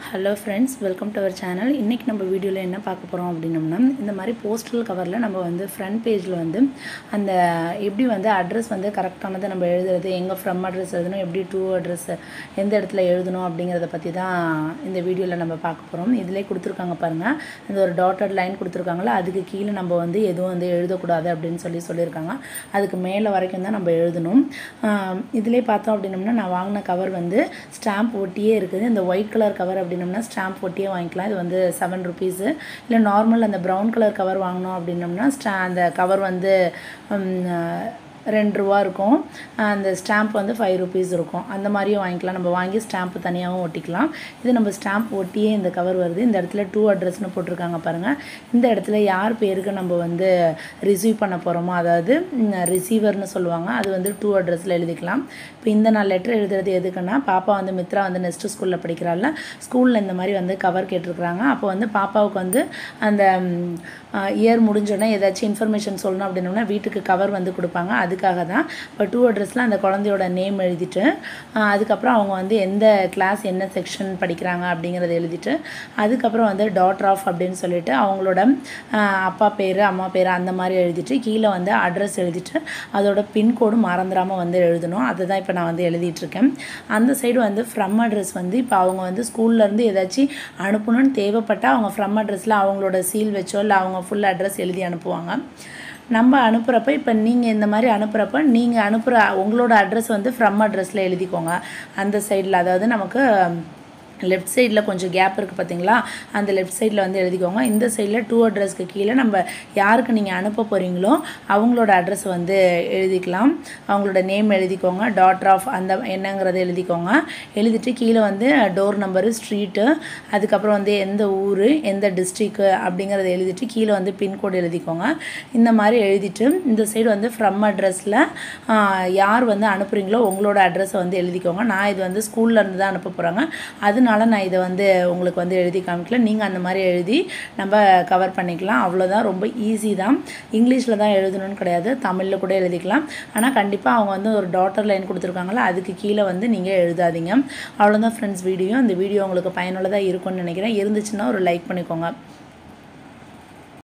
hello friends welcome to our channel இன்றைக்கி நம்ம வீடியோவில் என்ன பார்க்க போகிறோம் அப்படின்னம்னா இந்த மாதிரி போஸ்டல் கவரில் நம்ம வந்து ஃப்ரண்ட் பேஜில் வந்து அந்த எப்படி வந்து அட்ரஸ் வந்து கரெக்டானதை நம்ம எழுதுறது எங்கே ஃப்ரம் அட்ரஸ் எழுதணும் எப்படி டூ அட்ரஸ் எந்த இடத்துல எழுதணும் அப்படிங்கிறத பற்றி தான் இந்த வீடியோவில் நம்ம பார்க்க போகிறோம் இதிலே கொடுத்துருக்காங்க பாருங்கள் இந்த ஒரு டாட்டட் லைன் கொடுத்துருக்காங்களா அதுக்கு கீழே நம்ம வந்து எதுவும் வந்து எழுதக்கூடாது அப்படின்னு சொல்லி சொல்லியிருக்காங்க அதுக்கு மேலே வரைக்கும் தான் நம்ம எழுதணும் ஆஹ் இதிலே பார்த்தோம் அப்படின்னம்னா நான் வாங்கின கவர் வந்து ஸ்டாம்ப் ஒட்டியே இருக்குது இந்த ஒயிட் கலர் கவர் அப்படின்னம்னா ஸ்டாம்ப் ஒட்டியே வாங்கிக்கலாம் இது வந்து செவன் ருபீஸு இல்லை நார்மல் அந்த ப்ரௌன் கலர் கவர் வாங்கினோம் அப்படின்னம்னா ஸ்டா அந்த கவர் வந்து உம், ரெண்டு ரூபா இருக்கும் அந்த ஸ்டாம்ப் வந்து ஃபைவ் ருபீஸ் இருக்கும் அந்த மாதிரியும் வாங்கிக்கலாம் நம்ம வாங்கி ஸ்டாம்ப் தனியாகவும் ஒட்டிக்கலாம் இது நம்ம ஸ்டாம்ப் ஒட்டியே இந்த கவர் வருது இந்த இடத்துல டூ அட்ரஸ்னு போட்டிருக்காங்க பாருங்கள் இந்த இடத்துல யார் பேருக்கு நம்ம வந்து ரிசீவ் பண்ண போகிறோமோ அதாவது ரிசீவர்னு சொல்லுவாங்க அது வந்து டூ அட்ரஸில் எழுதிக்கலாம் இப்போ இந்த நான் லெட்டர் எழுதுறது எதுக்குன்னா பாப்பா வந்து மித்ரா வந்து நெக்ஸ்ட் ஸ்கூலில் படிக்கிறாள் ஸ்கூலில் இந்த மாதிரி வந்து கவர் கேட்டிருக்கிறாங்க அப்போ வந்து பாப்பாவுக்கு வந்து அந்த இயர் முடிஞ்சோடனே ஏதாச்சும் இன்ஃபர்மேஷன் சொல்லணும் அப்படின்னோம்னா வீட்டுக்கு கவர் வந்து கொடுப்பாங்க அதுக்காக தான் இப்போ டூ அட்ரஸில் அந்த குழந்தையோட நேம் எழுதிட்டு ஆஹ் அதுக்கப்புறம் அவங்க வந்து எந்த கிளாஸ் என்ன செக்ஷன் படிக்கிறாங்க அப்படிங்கிறத எழுதிட்டு அதுக்கப்புறம் வந்து டாட்டர் ஆஃப் அப்படின்னு சொல்லிட்டு அவங்களோட ஆஹ் அப்பா பேர் அம்மா பேர் அந்த மாதிரி எழுதிட்டு கீழே வந்து அட்ரஸ் எழுதிட்டு அதோட பின்கோடு மறந்துடாமல் வந்து எழுதணும் அதுதான் இப்போ நான் வந்து எழுதிட்டு இருக்கேன் அந்த சைடு வந்து ஃப்ரம் அட்ரஸ் வந்து இப்போ அவங்க வந்து ஸ்கூல்லேருந்து ஏதாச்சும் அனுப்பணும்னு தேவைப்பட்டால் அவங்க ஃப்ரம் அட்ரஸில் அவங்களோட சீல் வச்சோ இல்லை அவங்க ஃபுல் அட்ரஸ் எழுதி அனுப்புவாங்க நம்ம அனுப்புகிறப்ப இப்போ நீங்கள் இந்த மாதிரி அனுப்புகிறப்ப நீங்கள் அனுப்புகிற உங்களோட அட்ரஸ் வந்து ஃப்ரம் அட்ரஸில் எழுதிக்கோங்க அந்த சைடில் அதாவது நமக்கு லெஃப்ட் சைடில் கொஞ்சம் கேப் இருக்குது பார்த்தீங்களா அந்த லெஃப்ட் சைடில் வந்து எழுதிக்கோங்க இந்த சைடில் டூ அட்ரஸ்க்கு கீழே நம்ம யாருக்கு நீங்கள் அனுப்ப போகிறீங்களோ அவங்களோட அட்ரஸ் வந்து எழுதிக்கலாம் அவங்களோட நேம் எழுதிக்கோங்க டாட்டர் ஆஃப் அந்த என்னங்கிறத எழுதிக்கோங்க எழுதிட்டு கீழே வந்து டோர் நம்பரு ஸ்ட்ரீட்டு அதுக்கப்புறம் வந்து எந்த ஊர் எந்த டிஸ்ட்ரிக்கு அப்படிங்கிறத எழுதிட்டு கீழே வந்து பின்கோடு எழுதிக்கோங்க இந்த மாதிரி எழுதிட்டு இந்த சைடு வந்து ஃப்ரம் அட்ரஸில் யார் வந்து அனுப்புகிறீங்களோ உங்களோட அட்ரஸை வந்து எழுதிக்கோங்க நான் இது வந்து ஸ்கூல்ல இருந்து தான் அனுப்ப போகிறாங்க அதனால நான் இதை வந்து உங்களுக்கு வந்து எழுதி காமிக்கல நீங்கள் அந்த மாதிரி எழுதி நம்ம கவர் பண்ணிக்கலாம் அவ்வளோதான் ரொம்ப ஈஸி தான் இங்கிலீஷில் தான் எழுதணும்னு கிடையாது தமிழில் கூட எழுதிக்கலாம் ஆனால் கண்டிப்பாக அவங்க வந்து ஒரு டாட்டர் லைன் கொடுத்துருக்காங்களா அதுக்கு கீழே வந்து நீங்கள் எழுதாதீங்க அவ்வளோதான் ஃப்ரெண்ட்ஸ் வீடியோ இந்த வீடியோ உங்களுக்கு பயனுள்ளதாக இருக்கும்னு நினைக்கிறேன் இருந்துச்சுன்னா ஒரு லைக் பண்ணிக்கோங்க